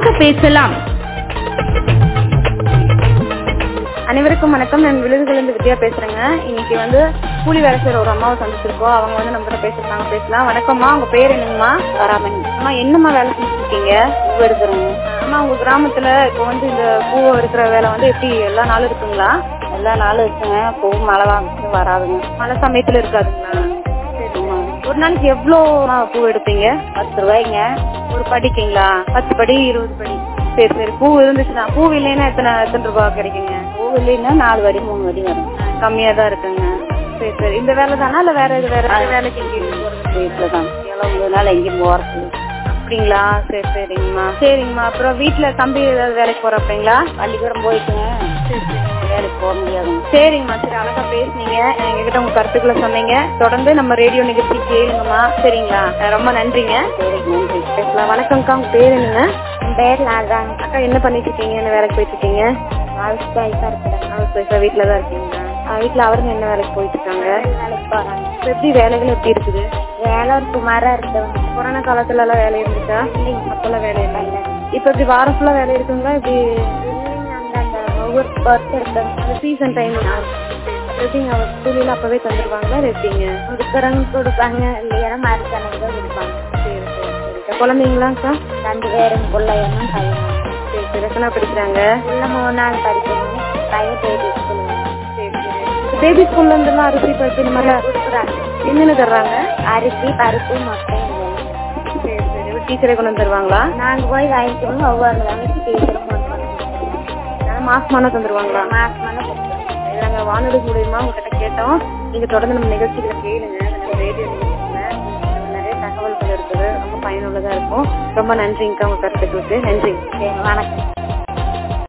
வாங்க பேசலாம் அனைவருக்கும் வணக்கம் நான் விழுதுகளிலிருந்து வித்யா பேசுறேங்க இன்னைக்கு வந்து கூலி வேலை செய்யற ஒரு அம்மாவை சந்திச்சிருக்கோம் அவங்க வந்து நம்ம கிட்ட பேசிருக்காங்க பேசலாம் வணக்கம்மா உங்க பேர் என்னங்கம்மா வராமணி அம்மா என்னம்மா வேலை செஞ்சுருக்கீங்க பூ எடுக்கிறோங்க அம்மா உங்க கிராமத்துல இப்போ வந்து இந்த பூ எடுக்கிற வேலை வந்து எப்படி எல்லா நாளும் இருக்குங்களா எல்லா நாளும் இருக்குங்க பூ மழை வாங்க வராதுங்க மழை சமயத்துல இருக்காதுங்களா சரிம்மா ஒரு நாளைக்கு எவ்வளோ பூ எடுப்பீங்க பத்து ரூபாய்ங்க ஒரு படிக்குங்களா பத்து படி இருபது படி சரி சரி பூ இருந்துச்சுன்னா பூ இல்லைன்னா எத்தனை எத்தனை ரூபாய் கிடைக்குங்க பூ இல்லைன்னா நாலு வடி மூணு வடி வரும் கம்மியா தான் இருக்குங்க சரி சரி இந்த வேலை தானா இல்ல வேற இது வேற வேலைக்கு எங்கேயும் போறது வீட்டுல தான் எவ்வளவு எங்கேயும் போறது அப்படிங்களா சரி சரிங்கம்மா சரிங்கம்மா அப்புறம் வீட்டுல தம்பி ஏதாவது வேலைக்கு போறப்பீங்களா பள்ளிக்கூடம் போயிட்டுங்க சரி சரி வேலைக்கு போக முடியாதுங்க சரிங்கம்மா சரி அழகா பேசுனீங்க எங்ககிட்ட உங்க கருத்துக்களை சொன்னீங்க தொடர்ந்து நம்ம ரேடியோ நிகழ்ச்சி கேளுங்கம்மா சரிங்களா ரொம்ப நன்றிங்க சரி நன்றி பேசலாம் வணக்கம்க்கா உங்க பேர் என்னங்க என் பேர் லாதாங்க அக்கா என்ன பண்ணிட்டு இருக்கீங்க என்ன வேலைக்கு போயிட்டு இருக்கீங்க ஹவுஸ் ஒய்ஃபா இருக்கிறேன் ஹவுஸ் ஒய்ஃபா வீட்டில் தான் இருக்கீங்களா வீட்டில் அவருங்க என்ன வேலைக்கு போயிட்டு இருக்காங்க வேலைக்கு போறாங்க எப்படி வேலைகள் எப்படி இருக்குது வேலை ஒரு சுமாரா இருக்கு கொரோனா காலத்துல எல்லாம் வேலை இருந்துச்சா இல்லைங்க அப்பெல்லாம் வேலை இல்லை இப்போ இப்படி வாரம் ஃபுல்லாக வேலை இருக்குங்களா இப்படி அந்த ஒவ்வொரு ஒர்க் எடுத்தாங்க அந்த சீசன் டைம் எப்படிங்க அவர் கூலியில் அப்பவே தந்துருவாங்களா இல்லை எப்படிங்க கொடுக்குறவங்க கொடுப்பாங்க இல்லையா மாறி கணக்கு தான் கொடுப்பாங்க சரி சரி சரி குழந்தைங்களாக்கா ரெண்டு பேரும் பிள்ளையனும் பையனும் சரி சரி எத்தனை படிக்கிறாங்க உள்ள மூணு நாள் படிக்கணும் பையன் பேபி ஸ்கூல் சரி சரி பேபி ஸ்கூல்ல இருந்தெல்லாம் அரிசி பருப்பு இந்த மாதிரிலாம் கொடுக்குறாங்க என்னென்ன தர்றாங்க அரிசி பருப்பு முட்டை சரி சரி டீச்சரே கொண்டு வந்து தருவாங்களா நாங்கள் போய் வாங்கிக்கணும் ஒவ்வொரு வேலைக்கு டீச்சரும் கொண்டு வந்து மாசமான தந்துருவாங்களா மாசமான நாங்கள் வானொலி மூலியமா உங்ககிட்ட கேட்டோம் நீங்க தொடர்ந்து நம்ம நிகழ்ச்சிகளை கேளுங்க நம்ம ரேடியோ நிகழ்ச்சியில நிறைய தகவல்கள் இருக்குது ரொம்ப பயனுள்ளதா இருக்கும் ரொம்ப நன்றிங்கக்கா உங்க கருத்துக்களுக்கு நன்றி வணக்கம்